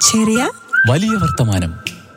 ചെറിയ വലിയ വർത്തമാനം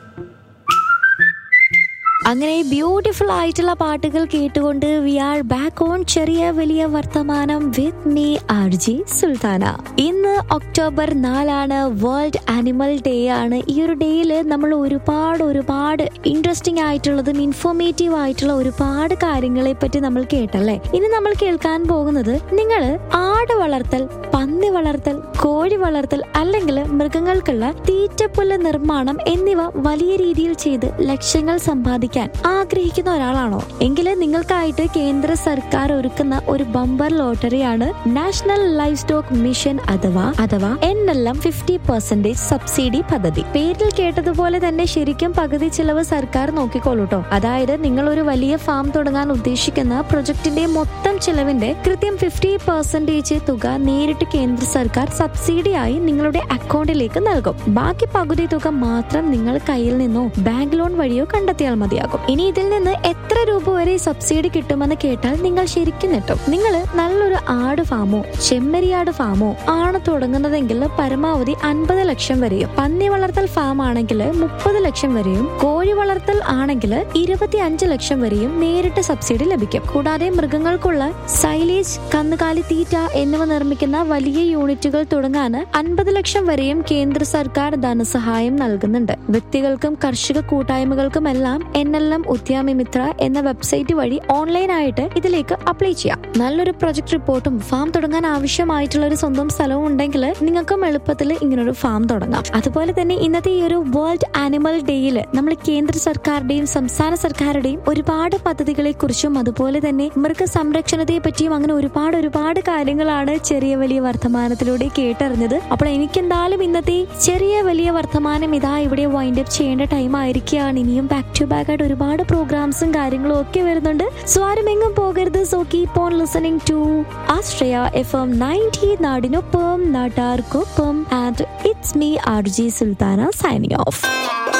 അങ്ങനെ ബ്യൂട്ടിഫുൾ ആയിട്ടുള്ള പാട്ടുകൾ കേട്ടുകൊണ്ട് വി ആർ ബാക്ക് ഓൺ ചെറിയ വലിയ വർത്തമാനം with me R G Sultana ഇന്ന് ഒക്ടോബർ നാലാണ് വേൾഡ് ആനിമൽ ഡേ ആണ് ഈ ഒരു ഡേയിൽ നമ്മൾ ഒരുപാട് ഒരുപാട് ഇൻട്രസ്റ്റിംഗ് ആയിട്ടുള്ളതും ഇൻഫോർമേറ്റീവ് ആയിട്ടുള്ള ഒരുപാട് കാര്യങ്ങളെ പറ്റി നമ്മൾ കേട്ടല്ലേ ഇനി നമ്മൾ കേൾക്കാൻ പോകുന്നത് നിങ്ങൾ ആട് വളർത്തൽ പന്നി വളർത്തൽ കോഴി വളർത്തൽ അല്ലെങ്കിൽ മൃഗങ്ങൾക്കുള്ള തീറ്റപ്പുല്ല് നിർമ്മാണം എന്നിവ വലിയ രീതിയിൽ ചെയ്ത് ലക്ഷ്യങ്ങൾ സമ്പാദിക്കാൻ ആഗ്രഹിക്കുന്ന ഒരാളാണോ എങ്കിൽ നിങ്ങൾക്കായിട്ട് കേന്ദ്ര സർക്കാർ ഒരുക്കുന്ന ഒരു ബമ്പർ ലോട്ടറിയാണ് നാഷണൽ ലൈഫ് സ്റ്റോക്ക് മിഷൻ അഥവാ അഥവാ N L M fifty percentage subsidy പദ്ധതി പേരിൽ കേട്ടതുപോലെ തന്നെ ശരിക്കും പകുതി ചിലവ് സർക്കാർ നോക്കിക്കോളൂട്ടോ അതായത് നിങ്ങൾ ഒരു വലിയ ഫാം തുടങ്ങാൻ ഉദ്ദേശിക്കുന്ന പ്രൊജക്ടിന്റെ മൊത്തം ചിലവിന്റെ കൃത്യം ഫിഫ്റ്റി പെർസെന്റേജ് തുക നേരിട്ട് കേന്ദ്ര സർക്കാർ സബ്സിഡിയായി നിങ്ങളുടെ അക്കൗണ്ടിലേക്ക് നൽകും ബാക്കി പകുതി തുക മാത്രം നിങ്ങൾ കയ്യിൽ നിന്നോ ബാങ്ക് ലോൺ വഴിയോ കണ്ടെത്തിയാൽ മതിയാകും ഇനി ഇതിൽ നിന്ന് എത്ര രൂപ വരെ സബ്സിഡി കിട്ടുമെന്ന് കേട്ടാൽ നിങ്ങൾ ശരിക്കും നെട്ടും നിങ്ങൾ നല്ലൊരു ആട് ഫാമോ ചെമ്മരിയാട് ഫാമോ ആണ് തുടങ്ങുന്നതെങ്കിൽ പരമാവധി അൻപത് ലക്ഷം വരെയും പന്നി വളർത്തൽ ഫാം ആണെങ്കിൽ മുപ്പത് ലക്ഷം വരെയും കോഴി വളർത്തൽ ആണെങ്കിൽ ഇരുപത്തി അഞ്ച് ലക്ഷം വരെയും നേരിട്ട് സബ്സിഡി ലഭിക്കും കൂടാതെ മൃഗങ്ങൾക്കുള്ള സൈലേജ് കന്നുകാലി തീറ്റ എന്നിവ നിർമ്മിക്കുന്ന വലിയ യൂണിറ്റുകൾ തുടങ്ങാൻ അൻപത് ലക്ഷം വരെയും കേന്ദ്ര സർക്കാർ ധനസഹായം നൽകുന്നുണ്ട് വ്യക്തികൾക്കും കർഷക കൂട്ടായ്മകൾക്കും എല്ലാം എൻ എൽ എം ഉദ്യാമിമിത്ര എന്ന വെബ്സൈറ്റ് വഴി ഓൺലൈനായിട്ട് ഇതിലേക്ക് അപ്ലൈ ചെയ്യാം നല്ലൊരു പ്രൊജക്ട് റിപ്പോർട്ടും ഫാം തുടങ്ങാൻ ആവശ്യമായിട്ടുള്ള ഒരു സ്വന്തം സ്ഥലവും ഉണ്ടെങ്കിൽ നിങ്ങൾക്കും എളുപ്പത്തിൽ ഇങ്ങനൊരു ഫാം തുടങ്ങാം അതുപോലെ തന്നെ ഇന്നത്തെ ഈ ഒരു വേൾഡ് ആനിമൽ ഡേയിൽ നമ്മൾ കേന്ദ്ര സർക്കാരുടെയും സംസ്ഥാന സർക്കാരുടെയും ഒരുപാട് പദ്ധതികളെ കുറിച്ചും അതുപോലെ തന്നെ മൃഗസംരക്ഷണത്തെ പറ്റിയും അങ്ങനെ ഒരുപാട് ഒരുപാട് കാര്യങ്ങളാണ് ചെറിയ വലിയ വർത്തമാനത്തിലൂടെ കേട്ടറിഞ്ഞത് അപ്പോൾ എനിക്കെന്തായാലും ഇന്നത്തെ ചെറിയ വലിയ വർത്തമാനം ഇതാ ഇവിടെ വൈൻഡ് അപ്പ് ചെയ്യേണ്ട ടൈം ആയിരിക്കുകയാണ് ഇനിയും ബാക്ക് ടു ബാക്ക് ആയിട്ട് ഒരുപാട് പ്രോഗ്രാംസും കാര്യങ്ങളും ഒക്കെ വരുന്നുണ്ട് സോ ആരും എങ്ങും പോകരുത് so keep on listening to Ashraya F M ninety നാടിനൊപ്പം നാട്ടാർക്കൊപ്പം and it's me R G Sultana signing of